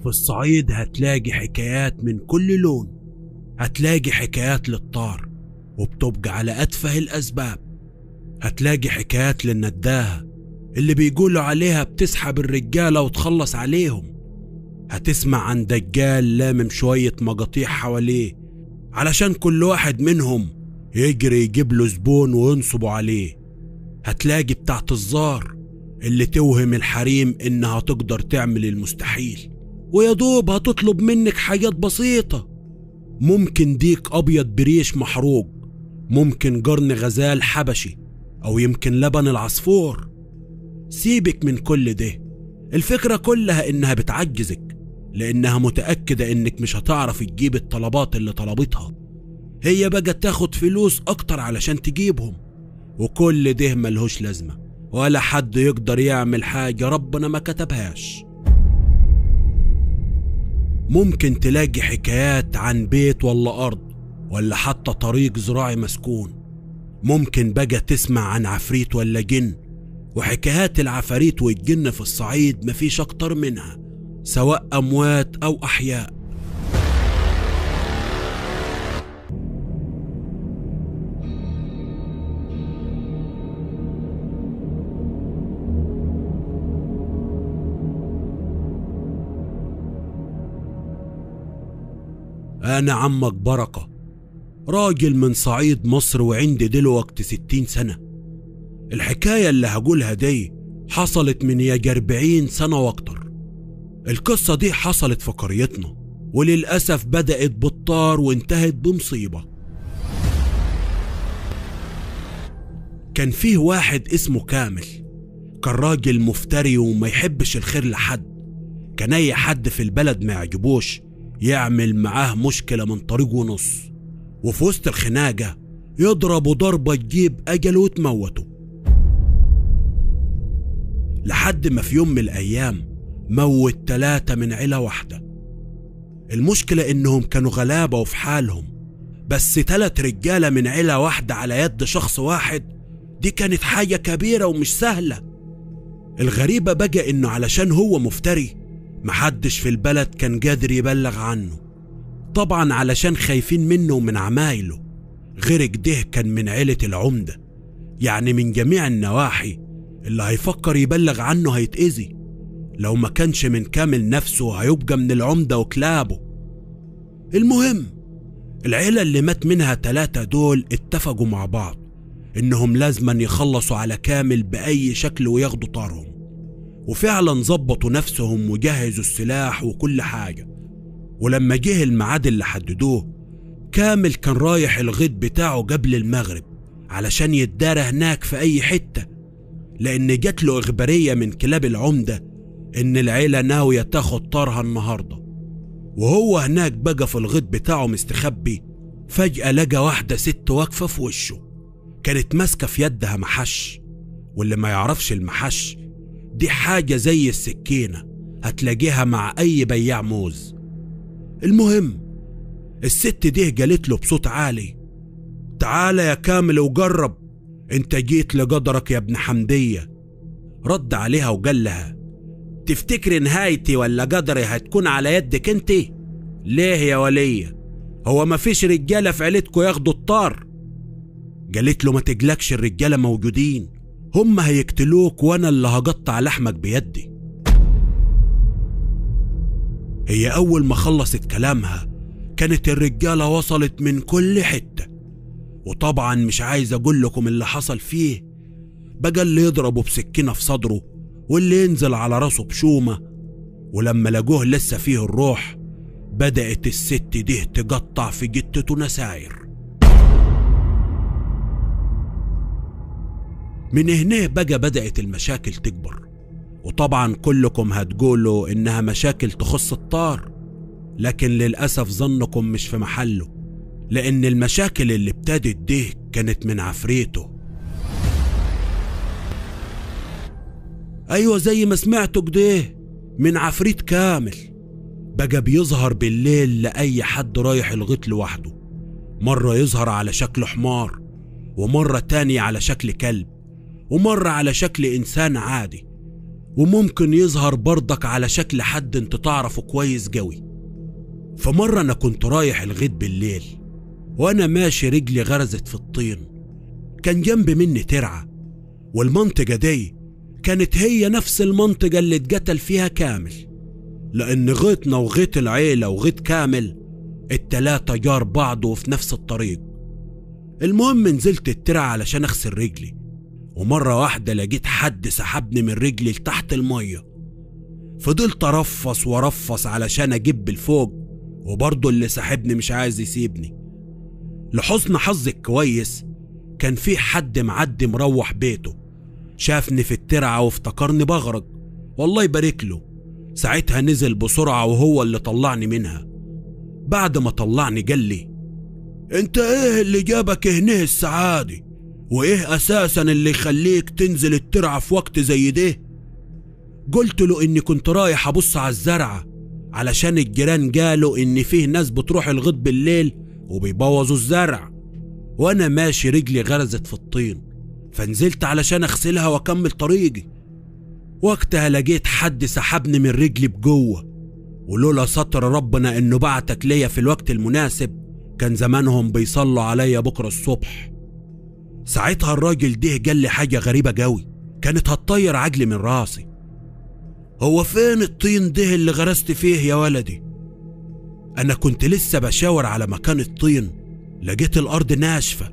في الصعيد هتلاقي حكايات من كل لون هتلاقي حكايات للطار وبتبقى على أتفه الأسباب هتلاقي حكايات للنداهة اللي بيقولوا عليها بتسحب الرجالة وتخلص عليهم هتسمع عن دجال لامم شوية مقاطيع حواليه علشان كل واحد منهم يجري يجيب له زبون وينصبوا عليه هتلاقي بتاعت الزار اللي توهم الحريم انها تقدر تعمل المستحيل ويا دوب هتطلب منك حاجات بسيطة ممكن ديك أبيض بريش محروق ممكن جرن غزال حبشي أو يمكن لبن العصفور سيبك من كل ده الفكرة كلها إنها بتعجزك لأنها متأكدة إنك مش هتعرف تجيب الطلبات اللي طلبتها هي بقى تاخد فلوس أكتر علشان تجيبهم وكل ده ملهوش لازمة ولا حد يقدر يعمل حاجة ربنا ما كتبهاش ممكن تلاقي حكايات عن بيت ولا أرض ولا حتى طريق زراعي مسكون ممكن بقى تسمع عن عفريت ولا جن وحكايات العفاريت والجن في الصعيد مفيش أكتر منها سواء أموات أو أحياء أنا عمك بركة راجل من صعيد مصر وعندي دلوقتي ستين سنة الحكاية اللي هقولها دي حصلت من يجي أربعين سنة وأكتر القصة دي حصلت في قريتنا وللأسف بدأت بالطار وانتهت بمصيبة كان فيه واحد اسمه كامل كان راجل مفتري وما يحبش الخير لحد كان أي حد في البلد ما يعجبوش يعمل معاه مشكلة من طريق ونص وفي وسط الخناقة يضربوا ضربة تجيب أجله وتموته لحد ما في يوم من الأيام موت تلاتة من عيلة واحدة المشكلة إنهم كانوا غلابة وفي حالهم بس تلات رجالة من عيلة واحدة على يد شخص واحد دي كانت حاجة كبيرة ومش سهلة الغريبة بقى إنه علشان هو مفتري محدش في البلد كان قادر يبلغ عنه طبعا علشان خايفين منه ومن عمايله غير كده كان من عيلة العمدة يعني من جميع النواحي اللي هيفكر يبلغ عنه هيتأذي لو ما كانش من كامل نفسه هيبقى من العمدة وكلابه المهم العيلة اللي مات منها تلاتة دول اتفقوا مع بعض انهم لازما يخلصوا على كامل بأي شكل وياخدوا طارهم وفعلا ظبطوا نفسهم وجهزوا السلاح وكل حاجة ولما جه الميعاد اللي حددوه كامل كان رايح الغيط بتاعه قبل المغرب علشان يتدارى هناك في أي حتة لأن جات له إخبارية من كلاب العمدة إن العيلة ناوية تاخد طارها النهاردة وهو هناك بقى في الغيط بتاعه مستخبي فجأة لقى واحدة ست واقفة في وشه كانت ماسكة في يدها محش واللي ما يعرفش المحش دي حاجة زي السكينة هتلاقيها مع أي بياع موز المهم الست دي قالت له بصوت عالي تعالى يا كامل وجرب انت جيت لقدرك يا ابن حمدية رد عليها وقال لها تفتكري نهايتي ولا قدري هتكون على يدك انت ليه يا ولية هو مفيش رجالة في عيلتكوا ياخدوا الطار قالت له ما تقلقش الرجالة موجودين هم هيقتلوك وانا اللي هقطع لحمك بيدي هي اول ما خلصت كلامها كانت الرجالة وصلت من كل حتة وطبعا مش عايز اقول لكم اللي حصل فيه بقى اللي يضربه بسكينة في صدره واللي ينزل على راسه بشومة ولما لقوه لسه فيه الروح بدأت الست دي تقطع في جتته نساير من هنا بقى بدأت المشاكل تكبر وطبعا كلكم هتقولوا إنها مشاكل تخص الطار لكن للأسف ظنكم مش في محله لأن المشاكل اللي ابتدت دي كانت من عفريته أيوة زي ما سمعتوا كده من عفريت كامل بقى بيظهر بالليل لأي حد رايح الغيط لوحده مرة يظهر على شكل حمار ومرة تانية على شكل كلب ومرة على شكل إنسان عادي وممكن يظهر برضك على شكل حد انت تعرفه كويس جوي فمرة أنا كنت رايح الغيط بالليل وأنا ماشي رجلي غرزت في الطين كان جنب مني ترعة والمنطقة دي كانت هي نفس المنطقة اللي اتقتل فيها كامل لأن غيطنا وغيط العيلة وغيط كامل التلاتة جار بعض وفي نفس الطريق المهم نزلت الترعة علشان أغسل رجلي ومرة واحدة لقيت حد سحبني من رجلي لتحت المية فضلت أرفص وأرفص علشان أجيب الفوق وبرضه اللي ساحبني مش عايز يسيبني لحسن حظي الكويس كان في حد معدي مروح بيته شافني في الترعة وافتكرني بغرق والله يبارك له ساعتها نزل بسرعة وهو اللي طلعني منها بعد ما طلعني قال لي انت ايه اللي جابك هنا السعادة وايه اساسا اللي يخليك تنزل الترعة في وقت زي ده قلت له اني كنت رايح ابص على الزرعة علشان الجيران قالوا ان فيه ناس بتروح الغيط بالليل وبيبوظوا الزرع وانا ماشي رجلي غرزت في الطين فنزلت علشان اغسلها واكمل طريقي وقتها لقيت حد سحبني من رجلي بجوه ولولا ستر ربنا انه بعتك ليا في الوقت المناسب كان زمانهم بيصلوا عليا بكره الصبح ساعتها الراجل ده قال لي حاجه غريبه قوي كانت هتطير عجلي من راسي هو فين الطين ده اللي غرست فيه يا ولدي انا كنت لسه بشاور على مكان الطين لقيت الارض ناشفه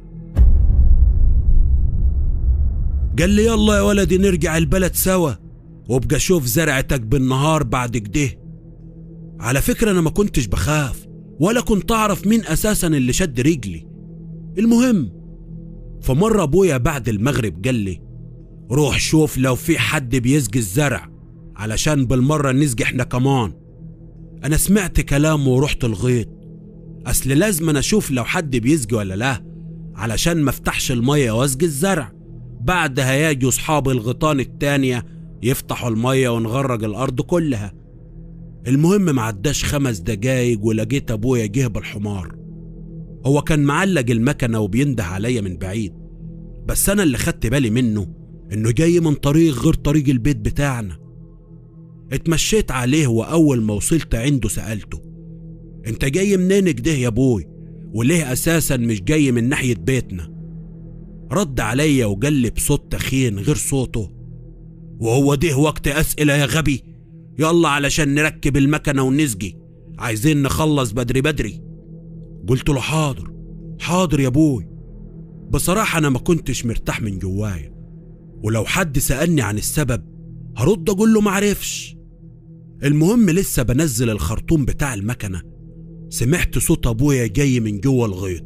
قال لي يلا يا ولدي نرجع البلد سوا وابقى شوف زرعتك بالنهار بعد كده على فكرة أنا ما كنتش بخاف ولا كنت أعرف مين أساسا اللي شد رجلي المهم فمرة أبويا بعد المغرب قال لي روح شوف لو في حد بيسقي الزرع علشان بالمرة نسقي احنا كمان أنا سمعت كلامه ورحت الغيط أصل لازم أنا أشوف لو حد بيسقي ولا لا علشان ما افتحش المية واسقي الزرع بعدها يجوا أصحاب الغيطان التانية يفتحوا المية ونغرق الأرض كلها المهم معداش خمس دقايق ولقيت أبويا جه بالحمار هو كان معلق المكنة وبينده عليا من بعيد بس أنا اللي خدت بالي منه إنه جاي من طريق غير طريق البيت بتاعنا اتمشيت عليه وأول ما وصلت عنده سألته انت جاي منين كده يا ابوي وليه اساسا مش جاي من ناحية بيتنا رد عليا وقال لي بصوت تخين غير صوته وهو ده وقت اسئلة يا غبي يلا علشان نركب المكنة ونسجي عايزين نخلص بدري بدري قلت له حاضر حاضر يا ابوي بصراحة انا ما كنتش مرتاح من جوايا ولو حد سألني عن السبب هرد اقول له معرفش المهم لسه بنزل الخرطوم بتاع المكنة سمعت صوت ابويا جاي من جوه الغيط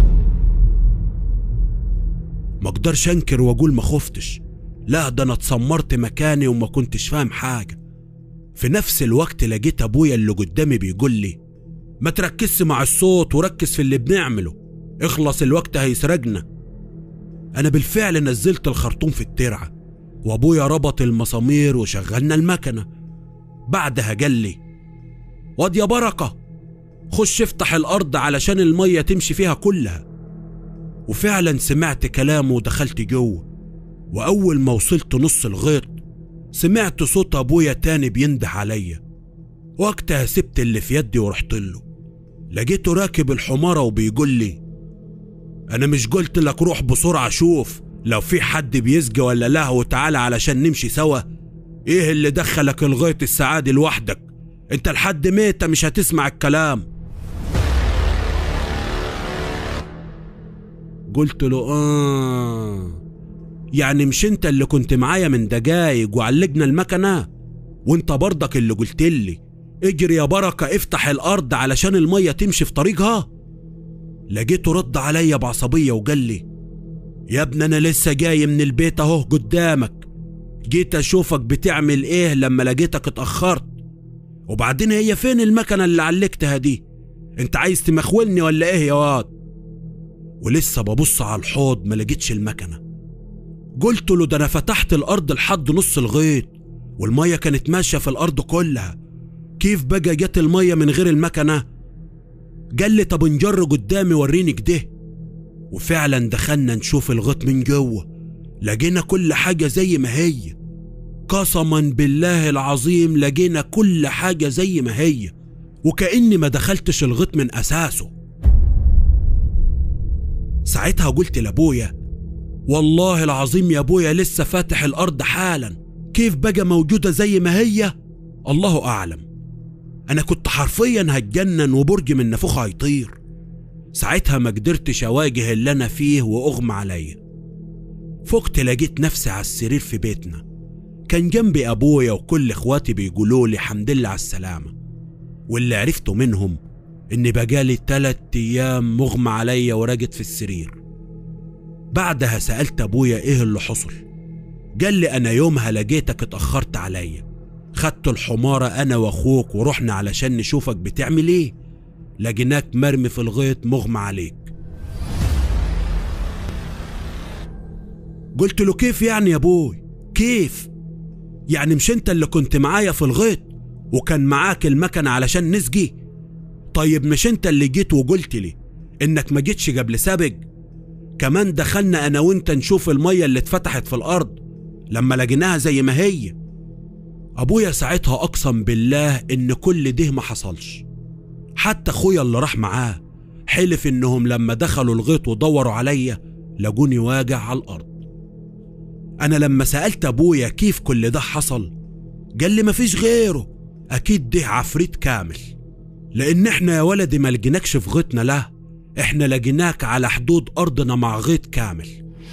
ما اقدرش انكر واقول ما خفتش لا ده انا اتسمرت مكاني وما كنتش فاهم حاجة في نفس الوقت لقيت ابويا اللي قدامي بيقول لي ما تركزش مع الصوت وركز في اللي بنعمله اخلص الوقت هيسرقنا انا بالفعل نزلت الخرطوم في الترعة وابويا ربط المسامير وشغلنا المكنة بعدها قال لي واد يا بركة خش افتح الارض علشان المية تمشي فيها كلها وفعلا سمعت كلامه ودخلت جوه واول ما وصلت نص الغيط سمعت صوت ابويا تاني بينده عليا وقتها سبت اللي في يدي ورحت له لقيته راكب الحمارة وبيقول لي انا مش قلت لك روح بسرعة شوف لو في حد بيسجى ولا لا وتعالى علشان نمشي سوا ايه اللي دخلك الغيط السعادي لوحدك انت لحد ميتة مش هتسمع الكلام قلت له اه يعني مش انت اللي كنت معايا من دقايق وعلقنا المكنة وانت برضك اللي قلت لي اجري يا بركة افتح الارض علشان المية تمشي في طريقها لقيته رد عليا بعصبية وقال لي يا ابني انا لسه جاي من البيت اهو قدامك جيت اشوفك بتعمل ايه لما لقيتك اتأخرت وبعدين هي فين المكنة اللي علقتها دي انت عايز تمخولني ولا ايه يا واد ولسه ببص على الحوض ما لقيتش المكنة قلت له ده انا فتحت الارض لحد نص الغيط والمية كانت ماشية في الارض كلها كيف بقى جت المية من غير المكنة قال لي طب نجر قدامي وريني كده وفعلا دخلنا نشوف الغيط من جوه لقينا كل حاجة زي ما هي قسما بالله العظيم لقينا كل حاجة زي ما هي وكأني ما دخلتش الغيط من أساسه ساعتها قلت لأبويا والله العظيم يا أبويا لسه فاتح الأرض حالا كيف بقى موجودة زي ما هي الله أعلم أنا كنت حرفيا هتجنن وبرج من نافوخه هيطير ساعتها ما قدرتش أواجه اللي أنا فيه وأغمى عليا فقت لقيت نفسي على السرير في بيتنا كان جنبي أبويا وكل إخواتي بيقولوا لي حمد لله على السلامة واللي عرفته منهم إني بقالي تلات أيام مغمى عليا وراجد في السرير بعدها سألت أبويا إيه اللي حصل قال لي أنا يومها لقيتك اتأخرت عليا خدت الحمارة أنا وأخوك ورحنا علشان نشوفك بتعمل إيه لقيناك مرمي في الغيط مغمى عليك قلت له كيف يعني يا ابوي كيف يعني مش انت اللي كنت معايا في الغيط وكان معاك المكنة علشان نسقي طيب مش انت اللي جيت وقلت لي انك ما جيتش قبل سابق كمان دخلنا انا وانت نشوف المية اللي اتفتحت في الارض لما لقيناها زي ما هي ابويا ساعتها اقسم بالله ان كل ده ما حصلش حتى اخويا اللي راح معاه حلف انهم لما دخلوا الغيط ودوروا عليا لقوني واجع على الارض انا لما سالت ابويا كيف كل ده حصل قال لي مفيش غيره اكيد ده عفريت كامل لان احنا يا ولدي ما لقيناكش في غيطنا لا احنا لقيناك على حدود ارضنا مع غيط كامل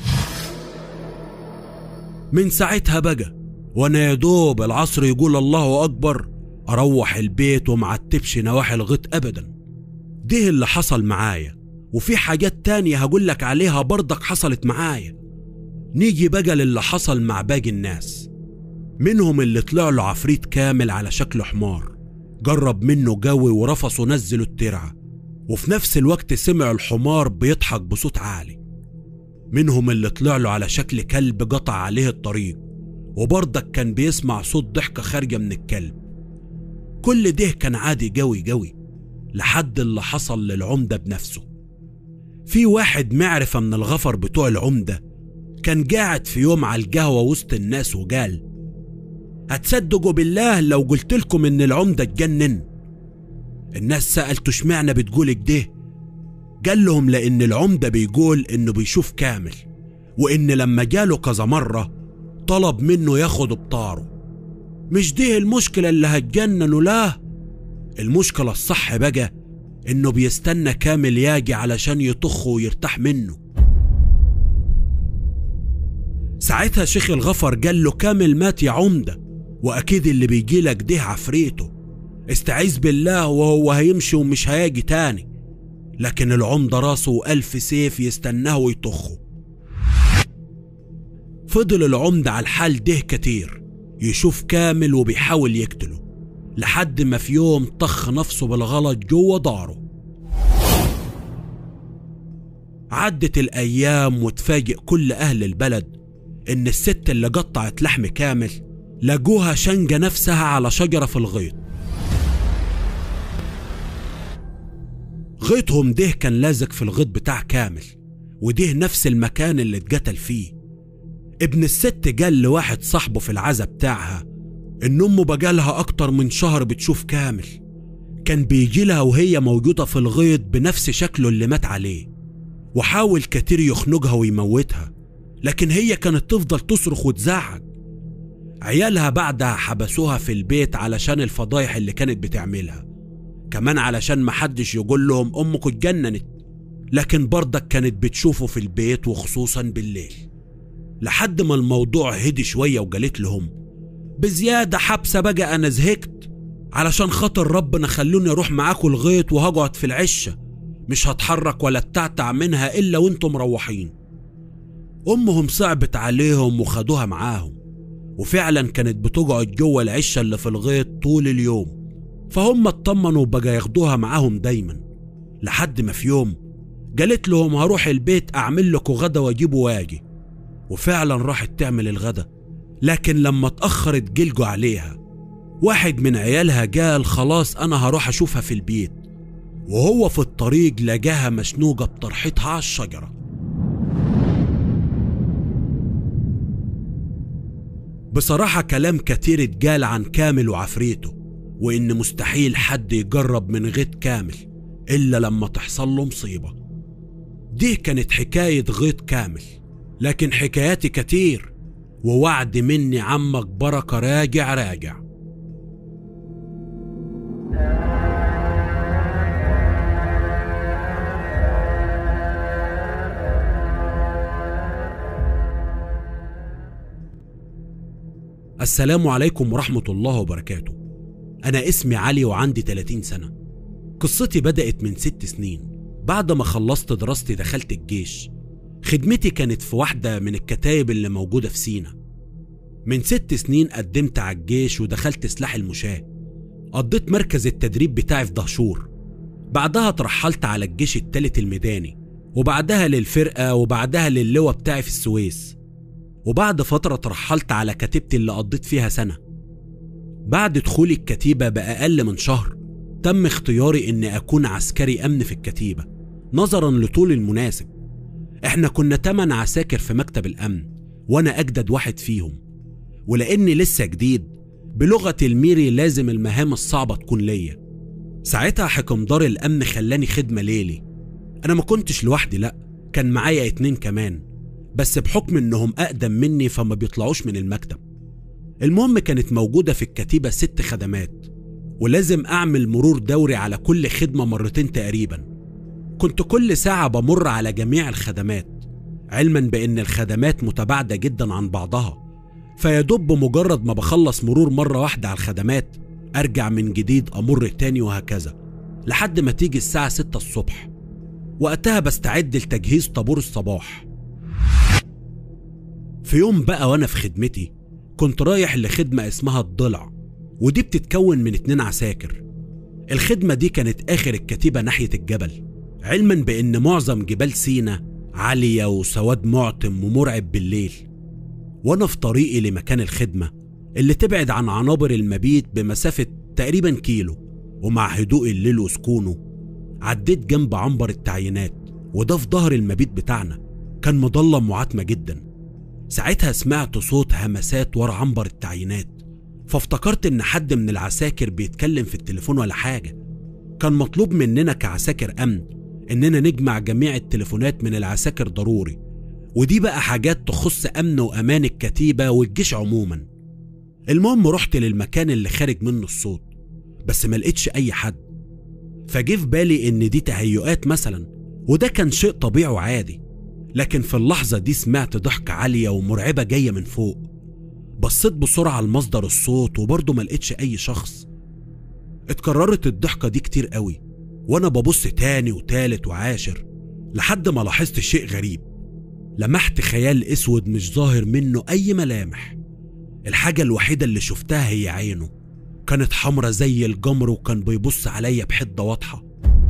من ساعتها بقى وانا يا دوب العصر يقول الله اكبر اروح البيت ومعتبش نواحي الغيط ابدا ده اللي حصل معايا وفي حاجات تانية هقولك عليها برضك حصلت معايا نيجي بقى للي حصل مع باقي الناس منهم اللي طلع له عفريت كامل على شكل حمار جرب منه جوي ورفص ونزلوا الترعة وفي نفس الوقت سمع الحمار بيضحك بصوت عالي منهم اللي طلع له على شكل كلب قطع عليه الطريق وبرضك كان بيسمع صوت ضحكة خارجة من الكلب كل ده كان عادي جوي جوي لحد اللي حصل للعمدة بنفسه في واحد معرفة من الغفر بتوع العمدة كان قاعد في يوم على القهوة وسط الناس وقال هتصدقوا بالله لو قلت لكم ان العمدة اتجنن الناس سألته اشمعنى بتقول كده قال لهم لان العمدة بيقول انه بيشوف كامل وان لما جاله كذا مرة طلب منه ياخد بطاره مش دي المشكلة اللي هتجننوا لا المشكلة الصح بقى انه بيستنى كامل ياجي علشان يطخه ويرتاح منه ساعتها شيخ الغفر قال له كامل مات يا عمدة وأكيد اللي بيجيلك ده عفريته استعيذ بالله وهو هيمشي ومش هيجي تاني لكن العمدة راسه ألف سيف يستناه ويطخه فضل العمدة على الحال ده كتير يشوف كامل وبيحاول يقتله لحد ما في يوم طخ نفسه بالغلط جوه داره عدت الأيام وتفاجئ كل أهل البلد إن الست اللي قطعت لحم كامل لقوها شنجة نفسها على شجرة في الغيط غيطهم ده كان لازق في الغيط بتاع كامل وده نفس المكان اللي اتقتل فيه ابن الست قال لواحد صاحبه في العزا بتاعها ان امه بقالها اكتر من شهر بتشوف كامل كان بيجي لها وهي موجودة في الغيط بنفس شكله اللي مات عليه وحاول كتير يخنقها ويموتها لكن هي كانت تفضل تصرخ وتزعق عيالها بعدها حبسوها في البيت علشان الفضايح اللي كانت بتعملها كمان علشان محدش يقول لهم امك اتجننت لكن برضك كانت بتشوفه في البيت وخصوصا بالليل لحد ما الموضوع هدي شوية وقالت لهم بزيادة حبسة بقى أنا زهقت علشان خاطر ربنا خلوني أروح معاكم الغيط وهقعد في العشة مش هتحرك ولا اتعتع منها إلا وانتم مروحين أمهم صعبت عليهم وخدوها معاهم وفعلا كانت بتقعد جوه العشة اللي في الغيط طول اليوم فهم اطمنوا وبقى ياخدوها معاهم دايما لحد ما في يوم قالت لهم هروح البيت أعمل لكم غدا وأجيبه واجي وفعلا راحت تعمل الغدا لكن لما اتأخرت جلجوا عليها واحد من عيالها قال خلاص أنا هروح أشوفها في البيت وهو في الطريق لقاها مشنوقة بطرحتها على الشجرة بصراحة كلام كتير اتجال عن كامل وعفريته وإن مستحيل حد يجرب من غيط كامل إلا لما تحصل له مصيبة دي كانت حكاية غيط كامل لكن حكاياتي كتير ووعد مني عمك بركة راجع راجع السلام عليكم ورحمة الله وبركاته أنا اسمي علي وعندي 30 سنة قصتي بدأت من ست سنين بعد ما خلصت دراستي دخلت الجيش خدمتي كانت في واحدة من الكتايب اللي موجودة في سينا من ست سنين قدمت على الجيش ودخلت سلاح المشاة قضيت مركز التدريب بتاعي في دهشور بعدها ترحلت على الجيش التالت الميداني وبعدها للفرقة وبعدها للواء بتاعي في السويس وبعد فترة ترحلت على كتيبتي اللي قضيت فيها سنة بعد دخولي الكتيبة بأقل من شهر تم اختياري إني أكون عسكري أمن في الكتيبة نظرا لطول المناسب احنا كنا تمن عساكر في مكتب الأمن وأنا أجدد واحد فيهم ولأني لسه جديد بلغة الميري لازم المهام الصعبة تكون ليا ساعتها حكمدار الأمن خلاني خدمة ليلي أنا ما كنتش لوحدي لأ كان معايا اتنين كمان بس بحكم إنهم أقدم مني فما بيطلعوش من المكتب المهم كانت موجودة في الكتيبة ست خدمات ولازم أعمل مرور دوري على كل خدمة مرتين تقريبا كنت كل ساعة بمر على جميع الخدمات علما بأن الخدمات متباعدة جدا عن بعضها فيدب مجرد ما بخلص مرور مرة واحدة على الخدمات أرجع من جديد أمر تاني وهكذا لحد ما تيجي الساعة ستة الصبح وقتها بستعد لتجهيز طابور الصباح في يوم بقى وأنا في خدمتي كنت رايح لخدمة اسمها الضلع ودي بتتكون من اتنين عساكر الخدمة دي كانت آخر الكتيبة ناحية الجبل علما بأن معظم جبال سينا عالية وسواد معتم ومرعب بالليل وأنا في طريقي لمكان الخدمة اللي تبعد عن عنابر المبيت بمسافة تقريبا كيلو ومع هدوء الليل وسكونه عديت جنب عنبر التعيينات وده في ظهر المبيت بتاعنا كان مضلم وعتمة جدا ساعتها سمعت صوت همسات ورا عنبر التعيينات فافتكرت ان حد من العساكر بيتكلم في التليفون ولا حاجة كان مطلوب مننا كعساكر امن اننا نجمع جميع التليفونات من العساكر ضروري ودي بقى حاجات تخص امن وامان الكتيبة والجيش عموما المهم رحت للمكان اللي خارج منه الصوت بس ما لقيتش اي حد فجه في بالي ان دي تهيؤات مثلا وده كان شيء طبيعي وعادي لكن في اللحظة دي سمعت ضحكة عالية ومرعبة جاية من فوق بصيت بسرعة لمصدر الصوت وبرضه ما لقيتش أي شخص اتكررت الضحكة دي كتير قوي وأنا ببص تاني وتالت وعاشر لحد ما لاحظت شيء غريب لمحت خيال اسود مش ظاهر منه أي ملامح الحاجة الوحيدة اللي شفتها هي عينه كانت حمرة زي الجمر وكان بيبص عليا بحدة واضحة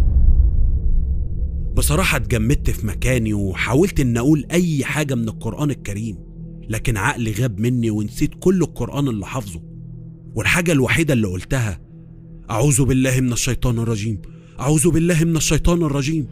بصراحة اتجمدت في مكاني وحاولت ان اقول اي حاجة من القرآن الكريم لكن عقلي غاب مني ونسيت كل القرآن اللي حافظه والحاجة الوحيدة اللي قلتها أعوذ بالله من الشيطان الرجيم أعوذ بالله من الشيطان الرجيم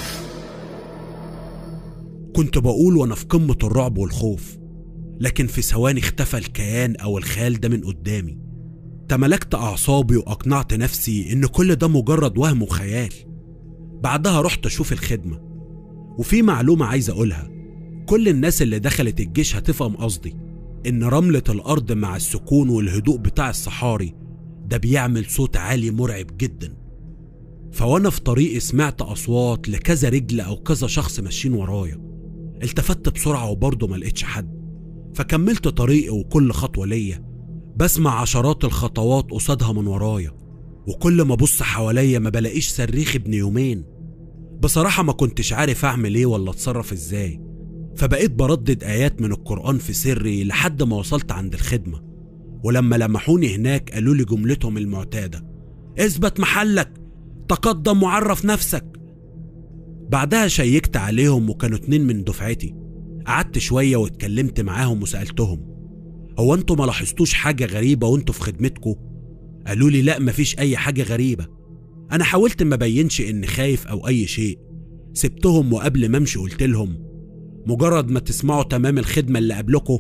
كنت بقول وأنا في قمة الرعب والخوف لكن في ثواني اختفى الكيان أو الخيال ده من قدامي تملكت أعصابي وأقنعت نفسي إن كل ده مجرد وهم وخيال بعدها رحت أشوف الخدمة وفي معلومة عايز أقولها كل الناس اللي دخلت الجيش هتفهم قصدي إن رملة الأرض مع السكون والهدوء بتاع الصحاري ده بيعمل صوت عالي مرعب جدا فوانا في طريقي سمعت أصوات لكذا رجل أو كذا شخص ماشيين ورايا التفت بسرعة وبرضه ما لقيتش حد فكملت طريقي وكل خطوة ليا بسمع عشرات الخطوات قصادها من ورايا وكل ما ابص حواليا ما بلاقيش صريخ ابن يومين بصراحة ما كنتش عارف اعمل ايه ولا اتصرف ازاي فبقيت بردد ايات من القرآن في سري لحد ما وصلت عند الخدمة ولما لمحوني هناك قالوا لي جملتهم المعتادة اثبت محلك تقدم وعرف نفسك بعدها شيكت عليهم وكانوا اتنين من دفعتي قعدت شوية واتكلمت معاهم وسألتهم هو انتوا ما لاحظتوش حاجة غريبة وانتوا في خدمتكم قالوا لي لا مفيش اي حاجة غريبة انا حاولت ما بينش اني خايف او اي شيء سبتهم وقبل ما امشي قلت لهم مجرد ما تسمعوا تمام الخدمة اللي قبلكم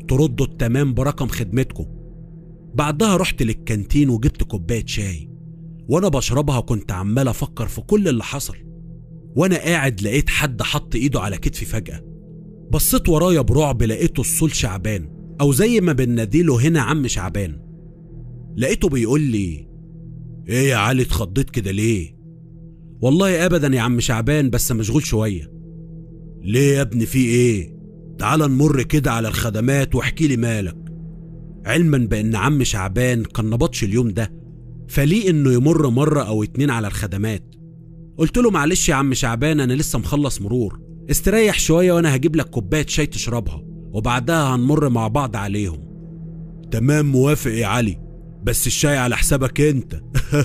تردوا التمام برقم خدمتكم بعدها رحت للكانتين وجبت كوباية شاي وانا بشربها كنت عمال افكر في كل اللي حصل وانا قاعد لقيت حد حط ايده على كتفي فجأة بصيت ورايا برعب لقيته الصول شعبان او زي ما بناديله هنا عم شعبان لقيته بيقول لي ايه يا علي اتخضيت كده ليه والله ابدا يا عم شعبان بس مشغول شويه ليه يا ابني في ايه تعال نمر كده على الخدمات واحكي لي مالك علما بان عم شعبان كان نبطش اليوم ده فليه انه يمر مره او اتنين على الخدمات قلت له معلش يا عم شعبان انا لسه مخلص مرور استريح شويه وانا هجيب لك كوبايه شاي تشربها وبعدها هنمر مع بعض عليهم تمام موافق يا علي بس الشاي على حسابك انت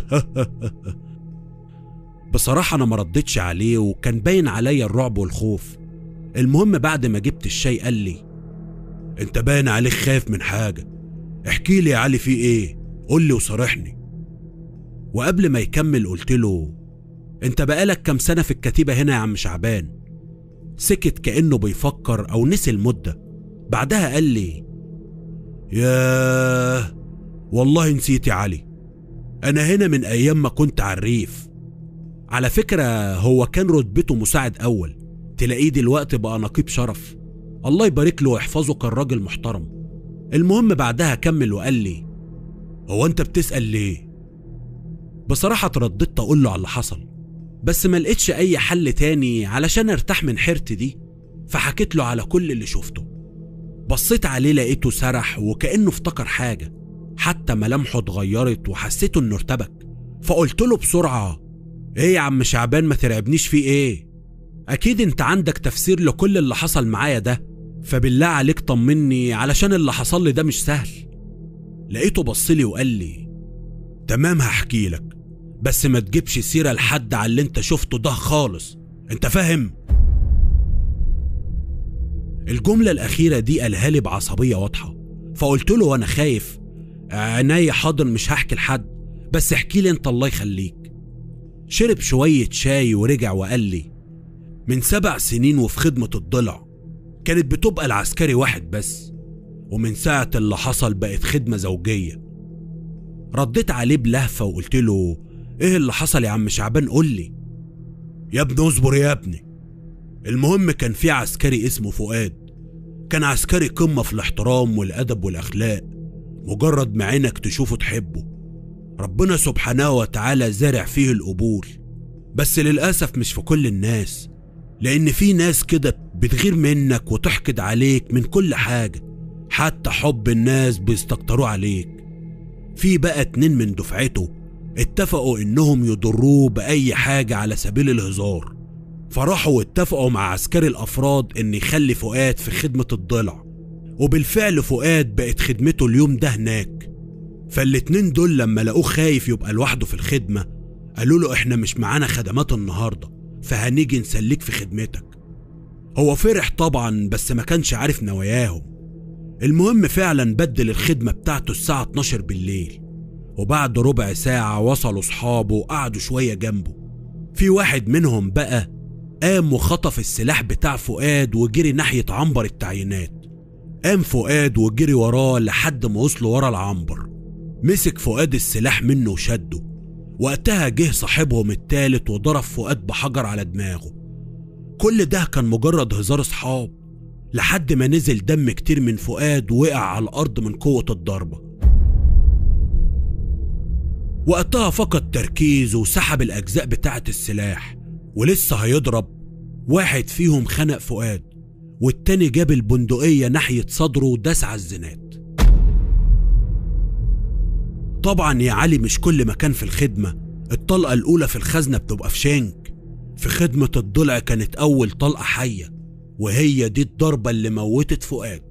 بصراحة أنا ما ردتش عليه وكان باين عليا الرعب والخوف المهم بعد ما جبت الشاي قال لي انت باين عليك خايف من حاجة احكي لي يا علي في ايه قول لي وصارحني وقبل ما يكمل قلت له انت بقالك كام سنة في الكتيبة هنا يا عم شعبان سكت كأنه بيفكر أو نسي المدة بعدها قال لي ياه والله نسيت يا علي أنا هنا من أيام ما كنت على الريف على فكرة هو كان رتبته مساعد أول تلاقيه دلوقتي بقى نقيب شرف الله يبارك له ويحفظه كان راجل محترم المهم بعدها كمل وقال لي هو أنت بتسأل ليه؟ بصراحة اترددت أقول له على اللي حصل بس ما لقيتش أي حل تاني علشان ارتاح من حيرتي دي فحكيت له على كل اللي شفته بصيت عليه لقيته سرح وكأنه افتكر حاجة حتى ملامحه اتغيرت وحسيته انه ارتبك فقلت له بسرعة ايه يا عم شعبان ما ترعبنيش فيه ايه اكيد انت عندك تفسير لكل اللي حصل معايا ده فبالله عليك طمني علشان اللي حصل لي ده مش سهل لقيته بصلي وقال لي تمام هحكي لك بس ما تجيبش سيرة لحد على اللي انت شفته ده خالص انت فاهم الجملة الأخيرة دي قالها لي بعصبية واضحة فقلت له وأنا خايف عينيا حاضر مش هحكي لحد بس احكي لي انت الله يخليك شرب شوية شاي ورجع وقال لي من سبع سنين وفي خدمة الضلع كانت بتبقى العسكري واحد بس ومن ساعة اللي حصل بقت خدمة زوجية رديت عليه بلهفة وقلت له ايه اللي حصل يا عم شعبان قول لي يا ابني اصبر يا ابني المهم كان في عسكري اسمه فؤاد كان عسكري قمة في الاحترام والأدب والأخلاق مجرد ما عينك تشوفه تحبه ربنا سبحانه وتعالى زارع فيه القبول بس للأسف مش في كل الناس لأن في ناس كده بتغير منك وتحقد عليك من كل حاجة حتى حب الناس بيستكتروا عليك في بقى اتنين من دفعته اتفقوا انهم يضروه بأي حاجة على سبيل الهزار فراحوا واتفقوا مع عسكري الافراد ان يخلي فؤاد في خدمة الضلع وبالفعل فؤاد بقت خدمته اليوم ده هناك فالاتنين دول لما لقوه خايف يبقى لوحده في الخدمة قالوا له احنا مش معانا خدمات النهاردة فهنيجي نسليك في خدمتك هو فرح طبعا بس ما كانش عارف نواياهم المهم فعلا بدل الخدمة بتاعته الساعة 12 بالليل وبعد ربع ساعة وصلوا صحابه وقعدوا شوية جنبه في واحد منهم بقى قام وخطف السلاح بتاع فؤاد وجري ناحية عنبر التعيينات قام فؤاد وجري وراه لحد ما وصلوا ورا العنبر مسك فؤاد السلاح منه وشده وقتها جه صاحبهم التالت وضرب فؤاد بحجر على دماغه كل ده كان مجرد هزار اصحاب لحد ما نزل دم كتير من فؤاد ووقع على الارض من قوة الضربة وقتها فقد تركيزه وسحب الاجزاء بتاعة السلاح ولسه هيضرب واحد فيهم خنق فؤاد والتاني جاب البندقية ناحية صدره وداس على الزناد طبعا يا علي مش كل مكان في الخدمة الطلقة الأولى في الخزنة بتبقى في شنك في خدمة الضلع كانت أول طلقة حية وهي دي الضربة اللي موتت فؤاد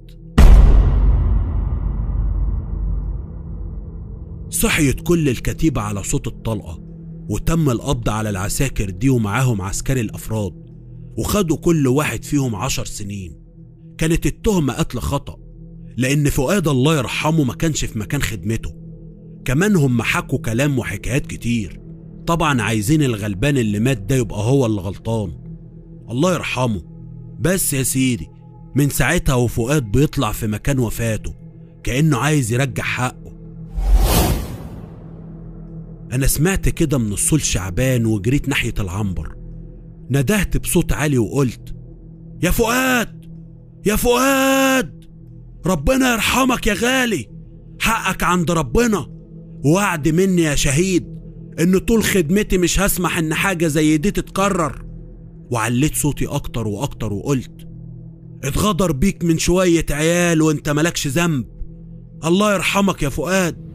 صحيت كل الكتيبة على صوت الطلقة وتم القبض على العساكر دي ومعاهم عسكري الأفراد وخدوا كل واحد فيهم عشر سنين كانت التهمة قتل خطأ لأن فؤاد الله يرحمه ما كانش في مكان خدمته كمان هم حكوا كلام وحكايات كتير طبعا عايزين الغلبان اللي مات ده يبقى هو اللي غلطان الله يرحمه بس يا سيدي من ساعتها وفؤاد بيطلع في مكان وفاته كأنه عايز يرجع حقه أنا سمعت كده من الصول شعبان وجريت ناحية العنبر ندهت بصوت عالي وقلت يا فؤاد يا فؤاد ربنا يرحمك يا غالي حقك عند ربنا وعد مني يا شهيد ان طول خدمتي مش هسمح ان حاجة زي دي تتكرر وعليت صوتي اكتر واكتر وقلت اتغدر بيك من شوية عيال وانت ملكش ذنب الله يرحمك يا فؤاد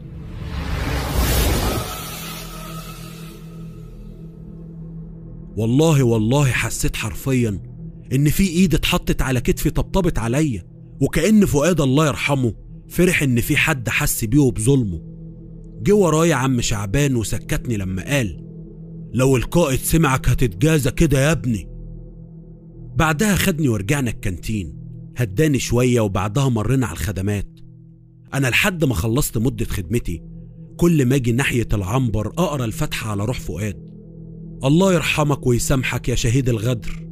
والله والله حسيت حرفيا ان في ايد اتحطت على كتفي طبطبت عليا وكأن فؤاد الله يرحمه فرح ان في حد حس بيه وبظلمه جه ورايا عم شعبان وسكتني لما قال لو القائد سمعك هتتجازى كده يا ابني بعدها خدني ورجعنا الكانتين هداني شوية وبعدها مرينا على الخدمات أنا لحد ما خلصت مدة خدمتي كل ما أجي ناحية العنبر أقرأ الفاتحة على روح فؤاد الله يرحمك ويسامحك يا شهيد الغدر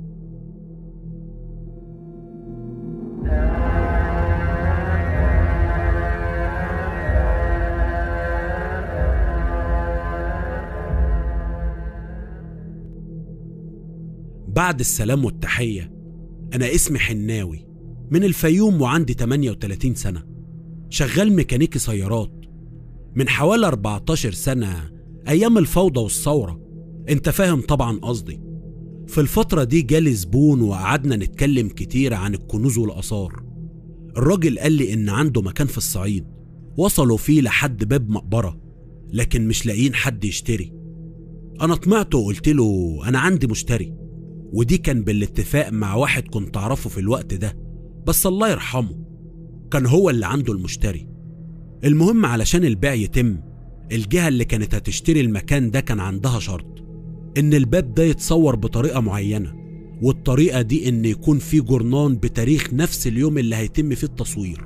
بعد السلام والتحية أنا اسمي حناوي من الفيوم وعندي 38 سنة شغال ميكانيكي سيارات من حوالي 14 سنة أيام الفوضى والثورة أنت فاهم طبعا قصدي في الفترة دي جالي زبون وقعدنا نتكلم كتير عن الكنوز والآثار الراجل قال لي إن عنده مكان في الصعيد وصلوا فيه لحد باب مقبرة لكن مش لاقيين حد يشتري أنا طمعت وقلت له أنا عندي مشتري ودي كان بالاتفاق مع واحد كنت أعرفه في الوقت ده بس الله يرحمه كان هو اللي عنده المشتري المهم علشان البيع يتم الجهة اللي كانت هتشتري المكان ده كان عندها شرط إن الباب ده يتصور بطريقة معينة والطريقة دي إن يكون في جرنان بتاريخ نفس اليوم اللي هيتم فيه التصوير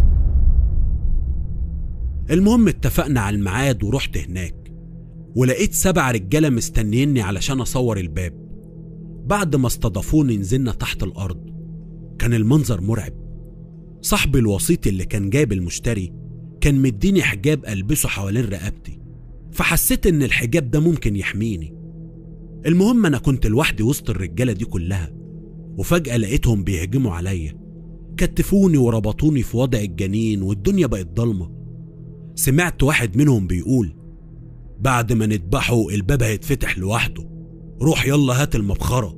المهم اتفقنا على الميعاد ورحت هناك ولقيت سبع رجالة مستنيني علشان أصور الباب بعد ما استضافوني نزلنا تحت الأرض كان المنظر مرعب صاحبي الوسيط اللي كان جايب المشتري كان مديني حجاب ألبسه حوالين رقبتي فحسيت إن الحجاب ده ممكن يحميني المهم أنا كنت لوحدي وسط الرجالة دي كلها وفجأة لقيتهم بيهجموا عليا كتفوني وربطوني في وضع الجنين والدنيا بقت ضلمة سمعت واحد منهم بيقول بعد ما نذبحه الباب هيتفتح لوحده روح يلا هات المبخرة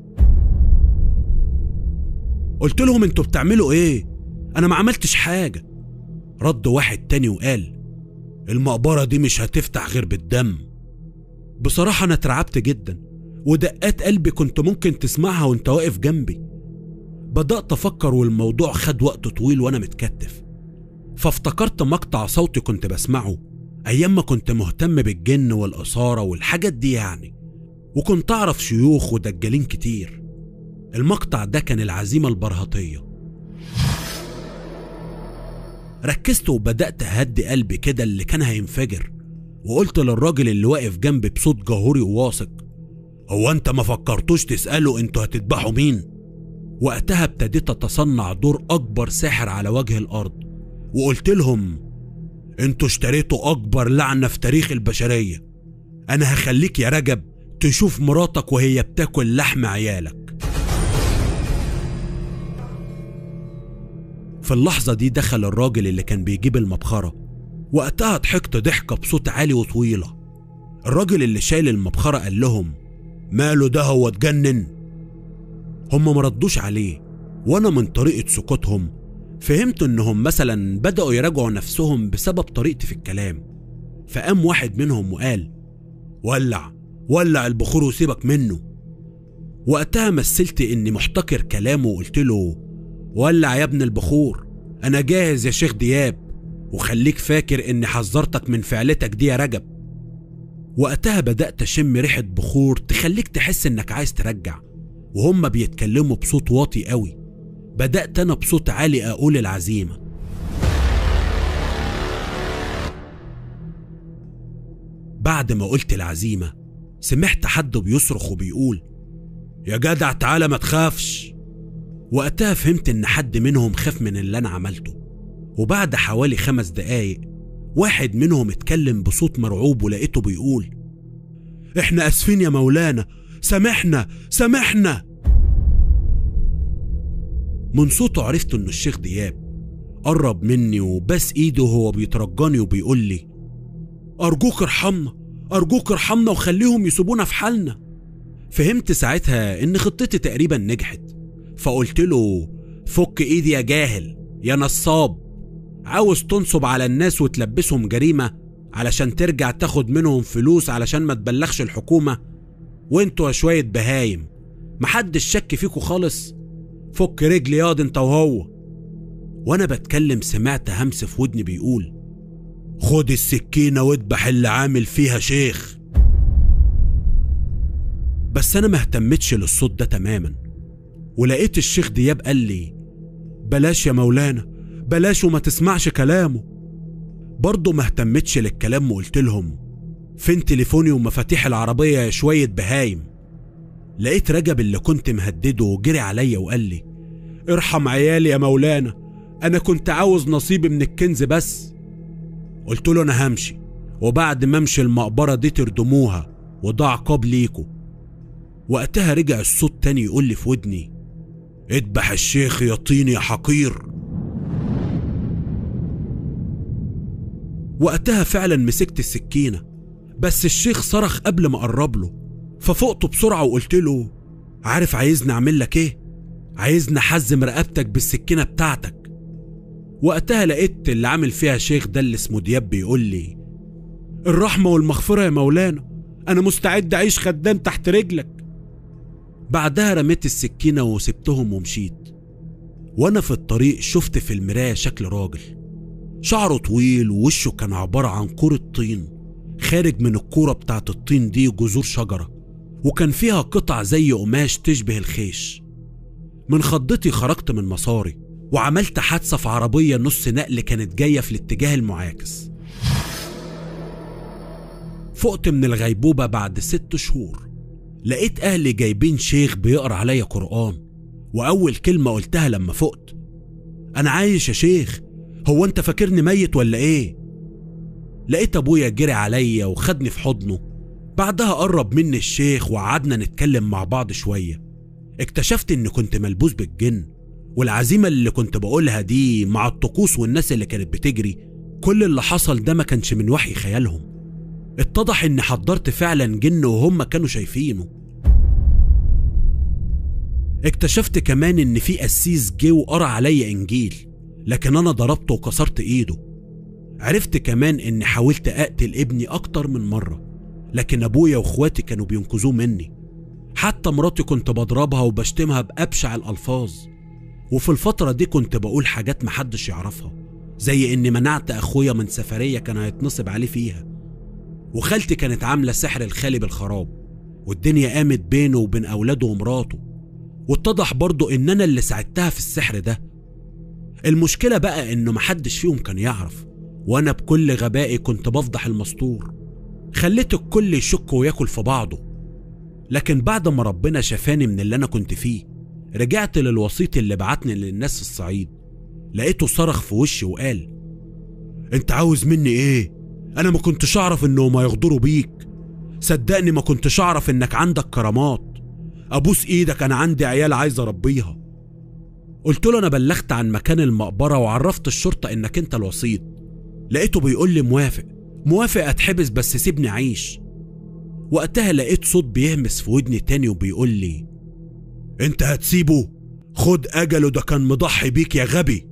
قلت لهم انتوا بتعملوا ايه انا ما عملتش حاجة رد واحد تاني وقال المقبرة دي مش هتفتح غير بالدم بصراحة انا اترعبت جدا ودقات قلبي كنت ممكن تسمعها وانت واقف جنبي بدأت أفكر والموضوع خد وقت طويل وأنا متكتف فافتكرت مقطع صوتي كنت بسمعه أيام ما كنت مهتم بالجن والإثارة والحاجات دي يعني وكنت أعرف شيوخ ودجالين كتير المقطع ده كان العزيمة البرهطية ركزت وبدأت أهدي قلبي كده اللي كان هينفجر وقلت للراجل اللي واقف جنبي بصوت جهوري وواثق هو انت ما فكرتوش تسأله انتوا هتذبحوا مين؟ وقتها ابتديت اتصنع دور اكبر ساحر على وجه الارض وقلت لهم انتوا اشتريتوا اكبر لعنة في تاريخ البشرية انا هخليك يا رجب تشوف مراتك وهي بتاكل لحم عيالك في اللحظة دي دخل الراجل اللي كان بيجيب المبخرة وقتها ضحكت ضحكة بصوت عالي وطويلة الراجل اللي شايل المبخرة قال لهم ماله ده هو اتجنن هم مردوش عليه وانا من طريقة سكوتهم فهمت انهم مثلا بدأوا يراجعوا نفسهم بسبب طريقتي في الكلام فقام واحد منهم وقال ولع ولع البخور وسيبك منه وقتها مثلت اني محتكر كلامه وقلت له ولع يا ابن البخور انا جاهز يا شيخ دياب وخليك فاكر اني حذرتك من فعلتك دي يا رجب وقتها بدأت أشم ريحة بخور تخليك تحس إنك عايز ترجع وهم بيتكلموا بصوت واطي قوي بدأت أنا بصوت عالي أقول العزيمة بعد ما قلت العزيمة سمعت حد بيصرخ وبيقول يا جدع تعالى ما تخافش وقتها فهمت ان حد منهم خاف من اللي انا عملته وبعد حوالي خمس دقايق واحد منهم اتكلم بصوت مرعوب ولقيته بيقول احنا اسفين يا مولانا سامحنا سامحنا من صوته عرفت انه الشيخ دياب قرب مني وبس ايده وهو بيترجاني وبيقول لي ارجوك ارحمنا ارجوك ارحمنا وخليهم يسيبونا في حالنا فهمت ساعتها ان خطتي تقريبا نجحت فقلت له فك ايدي يا جاهل يا نصاب عاوز تنصب على الناس وتلبسهم جريمة علشان ترجع تاخد منهم فلوس علشان ما تبلغش الحكومة وانتوا شوية بهايم محدش شك فيكوا خالص فك رجلي ياض انت وهو وانا بتكلم سمعت همس في ودني بيقول خد السكينة واذبح اللي عامل فيها شيخ بس انا ما اهتمتش للصوت ده تماما ولقيت الشيخ دياب قال لي بلاش يا مولانا بلاش وما تسمعش كلامه برضه ما اهتمتش للكلام وقلت لهم فين تليفوني ومفاتيح العربية يا شوية بهايم لقيت رجب اللي كنت مهدده وجري عليا وقال لي ارحم عيالي يا مولانا انا كنت عاوز نصيبي من الكنز بس قلت له انا همشي وبعد ما امشي المقبرة دي تردموها وده عقاب ليكوا وقتها رجع الصوت تاني يقول لي في ودني اذبح الشيخ يا طين يا حقير وقتها فعلا مسكت السكينة بس الشيخ صرخ قبل ما اقرب له ففقته بسرعة وقلت له عارف عايزني اعمل لك ايه عايزني احزم رقبتك بالسكينة بتاعتك وقتها لقيت اللي عامل فيها شيخ ده اللي اسمه دياب بيقول لي الرحمة والمغفرة يا مولانا أنا مستعد أعيش خدام تحت رجلك بعدها رميت السكينة وسبتهم ومشيت وأنا في الطريق شفت في المراية شكل راجل شعره طويل ووشه كان عبارة عن كورة طين خارج من الكورة بتاعت الطين دي جذور شجرة وكان فيها قطع زي قماش تشبه الخيش من خضتي خرجت من مساري وعملت حادثة في عربية نص نقل كانت جاية في الاتجاه المعاكس فقت من الغيبوبة بعد ست شهور لقيت أهلي جايبين شيخ بيقرأ عليا قرآن وأول كلمة قلتها لما فقت أنا عايش يا شيخ هو أنت فاكرني ميت ولا إيه؟ لقيت أبويا جري عليا وخدني في حضنه بعدها قرب مني الشيخ وقعدنا نتكلم مع بعض شوية اكتشفت إني كنت ملبوس بالجن والعزيمة اللي كنت بقولها دي مع الطقوس والناس اللي كانت بتجري كل اللي حصل ده ما كانش من وحي خيالهم اتضح اني حضرت فعلا جن وهم كانوا شايفينه اكتشفت كمان ان في قسيس جه وقرا عليا انجيل لكن انا ضربته وكسرت ايده عرفت كمان اني حاولت اقتل ابني اكتر من مرة لكن ابويا واخواتي كانوا بينقذوه مني حتى مراتي كنت بضربها وبشتمها بأبشع الألفاظ وفي الفترة دي كنت بقول حاجات محدش يعرفها زي إني منعت أخويا من سفرية كان هيتنصب عليه فيها وخالتي كانت عاملة سحر الخالي بالخراب والدنيا قامت بينه وبين أولاده ومراته واتضح برضه إن أنا اللي ساعدتها في السحر ده المشكلة بقى إنه محدش فيهم كان يعرف وأنا بكل غبائي كنت بفضح المستور خليت الكل يشك وياكل في بعضه لكن بعد ما ربنا شفاني من اللي أنا كنت فيه رجعت للوسيط اللي بعتني للناس في الصعيد لقيته صرخ في وشي وقال انت عاوز مني ايه انا ما كنتش اعرف انهم هيغدروا بيك صدقني ما كنتش اعرف انك عندك كرامات ابوس ايدك انا عندي عيال عايز اربيها قلت له انا بلغت عن مكان المقبره وعرفت الشرطه انك انت الوسيط لقيته بيقول لي موافق موافق اتحبس بس سيبني اعيش وقتها لقيت صوت بيهمس في ودني تاني وبيقول لي انت هتسيبه خد اجله ده كان مضحي بيك يا غبي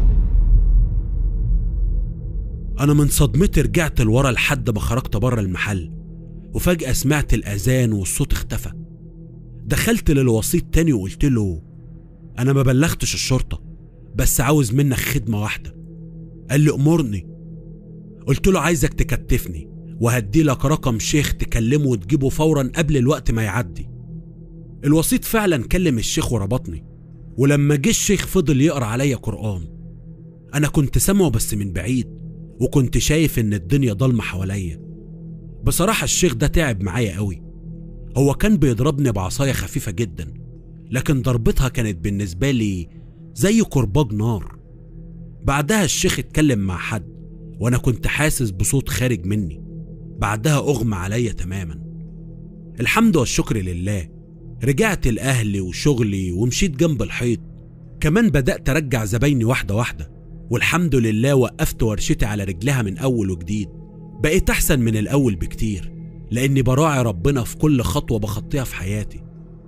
انا من صدمتي رجعت لورا لحد ما خرجت بره المحل وفجأة سمعت الأذان والصوت اختفى دخلت للوسيط تاني وقلت له أنا ما بلغتش الشرطة بس عاوز منك خدمة واحدة قال لي أمرني قلت له عايزك تكتفني وهدي لك رقم شيخ تكلمه وتجيبه فورا قبل الوقت ما يعدي الوسيط فعلا كلم الشيخ وربطني ولما جه الشيخ فضل يقرا عليا قرآن أنا كنت سامعه بس من بعيد وكنت شايف إن الدنيا ضلمة حواليا بصراحة الشيخ ده تعب معايا قوي هو كان بيضربني بعصاية خفيفة جدا لكن ضربتها كانت بالنسبة لي زي كرباج نار بعدها الشيخ اتكلم مع حد وانا كنت حاسس بصوت خارج مني بعدها اغمى عليا تماما الحمد والشكر لله رجعت لأهلي وشغلي ومشيت جنب الحيط كمان بدأت أرجع زبايني واحدة واحدة والحمد لله وقفت ورشتي على رجلها من أول وجديد بقيت أحسن من الأول بكتير لأني براعي ربنا في كل خطوة بخطيها في حياتي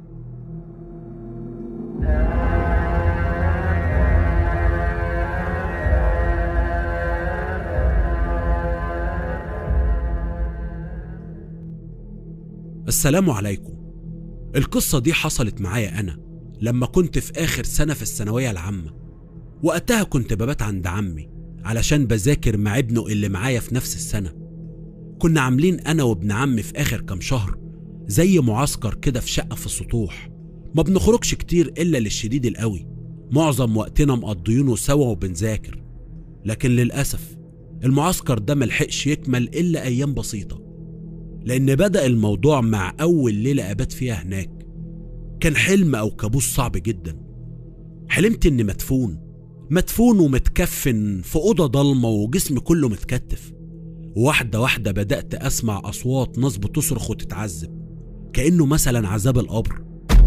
السلام عليكم القصة دي حصلت معايا أنا لما كنت في آخر سنة في الثانوية العامة وقتها كنت ببات عند عمي علشان بذاكر مع ابنه اللي معايا في نفس السنة كنا عاملين أنا وابن عمي في آخر كام شهر زي معسكر كده في شقة في السطوح ما بنخرجش كتير إلا للشديد القوي معظم وقتنا مقضيينه سوا وبنذاكر لكن للأسف المعسكر ده ملحقش يكمل إلا أيام بسيطة لأن بدأ الموضوع مع أول ليلة أبات فيها هناك كان حلم أو كابوس صعب جدا حلمت إني مدفون مدفون ومتكفن في أوضة ضلمة وجسمي كله متكتف واحدة واحدة بدأت أسمع أصوات ناس بتصرخ وتتعذب كأنه مثلا عذاب القبر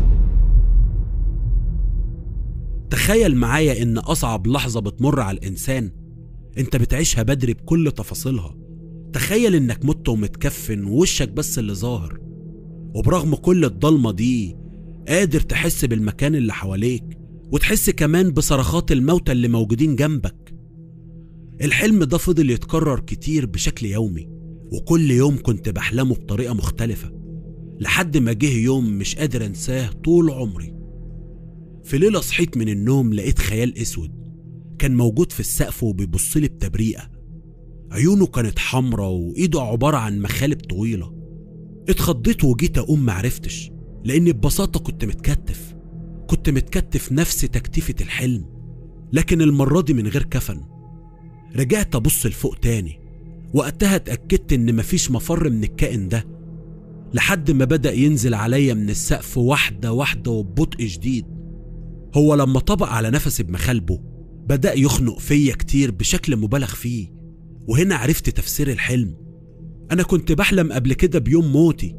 تخيل معايا إن أصعب لحظة بتمر على الإنسان أنت بتعيشها بدري بكل تفاصيلها تخيل إنك مت ومتكفن ووشك بس اللي ظاهر وبرغم كل الضلمة دي قادر تحس بالمكان اللي حواليك وتحس كمان بصرخات الموتى اللي موجودين جنبك الحلم ده فضل يتكرر كتير بشكل يومي وكل يوم كنت بحلمه بطريقة مختلفة لحد ما جه يوم مش قادر انساه طول عمري في ليلة صحيت من النوم لقيت خيال اسود كان موجود في السقف وبيبصلي بتبريئة عيونه كانت حمرة وإيده عبارة عن مخالب طويلة اتخضيت وجيت أقوم معرفتش لأني ببساطة كنت متكتف كنت متكتف نفس تكتيفة الحلم لكن المرة دي من غير كفن رجعت أبص لفوق تاني وقتها اتأكدت إن مفيش مفر من الكائن ده لحد ما بدأ ينزل عليا من السقف واحدة واحدة وببطء شديد هو لما طبق على نفسي بمخالبه بدأ يخنق فيا كتير بشكل مبالغ فيه وهنا عرفت تفسير الحلم أنا كنت بحلم قبل كده بيوم موتي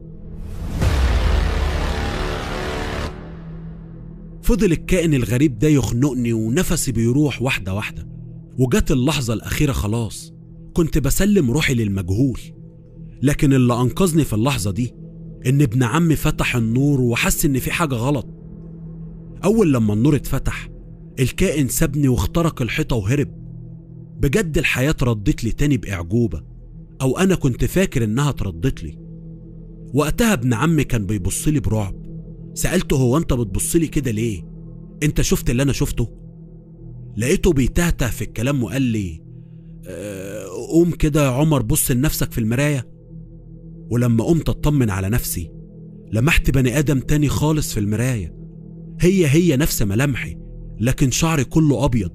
فضل الكائن الغريب ده يخنقني ونفسي بيروح واحدة واحدة وجت اللحظة الأخيرة خلاص كنت بسلم روحي للمجهول لكن اللي أنقذني في اللحظة دي إن ابن عمي فتح النور وحس إن في حاجة غلط أول لما النور اتفتح الكائن سابني واخترق الحيطة وهرب بجد الحياة ردت لي تاني بإعجوبة أو أنا كنت فاكر إنها تردت لي وقتها ابن عمي كان بيبصلي برعب سألته هو أنت بتبصلي كده ليه؟ أنت شفت اللي أنا شفته؟ لقيته بيتهته في الكلام وقال لي "أه، قوم كده يا عمر بص لنفسك في المراية ولما قمت اطمن على نفسي لمحت بني آدم تاني خالص في المراية هي هي نفس ملامحي لكن شعري كله أبيض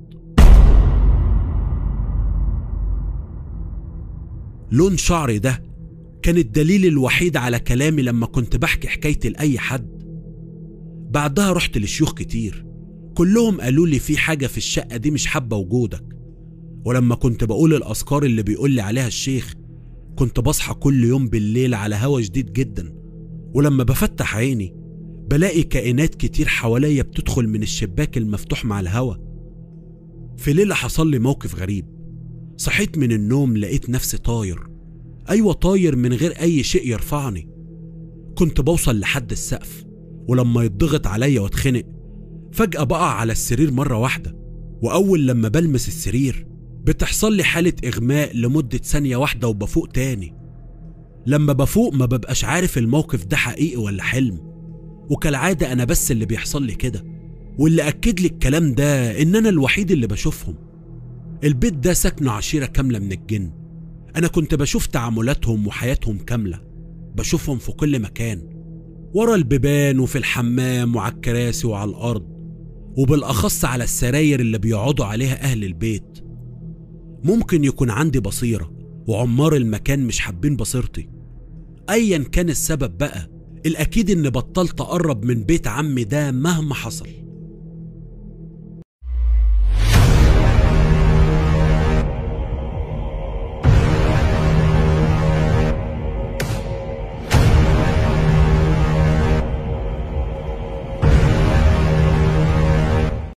لون شعري ده كان الدليل الوحيد على كلامي لما كنت بحكي حكايتي لأي حد بعدها رحت لشيوخ كتير كلهم قالوا لي في حاجة في الشقة دي مش حابة وجودك ولما كنت بقول الأذكار اللي بيقول لي عليها الشيخ كنت بصحى كل يوم بالليل على هوا شديد جدا ولما بفتح عيني بلاقي كائنات كتير حواليا بتدخل من الشباك المفتوح مع الهوا في ليلة حصل لي موقف غريب صحيت من النوم لقيت نفسي طاير أيوة طاير من غير أي شيء يرفعني كنت بوصل لحد السقف ولما يتضغط عليا واتخنق فجأة بقع على السرير مرة واحدة وأول لما بلمس السرير بتحصل لي حالة إغماء لمدة ثانية واحدة وبفوق تاني لما بفوق ما ببقاش عارف الموقف ده حقيقي ولا حلم وكالعادة أنا بس اللي بيحصل لي كده واللي أكد لي الكلام ده إن أنا الوحيد اللي بشوفهم البيت ده سكنه عشيرة كاملة من الجن أنا كنت بشوف تعاملاتهم وحياتهم كاملة بشوفهم في كل مكان ورا البيبان وفي الحمام وعلى الكراسي وعلى الأرض وبالأخص على السراير اللي بيقعدوا عليها أهل البيت ممكن يكون عندي بصيرة وعمار المكان مش حابين بصيرتي أيا كان السبب بقى الأكيد إني بطلت أقرب من بيت عمي ده مهما حصل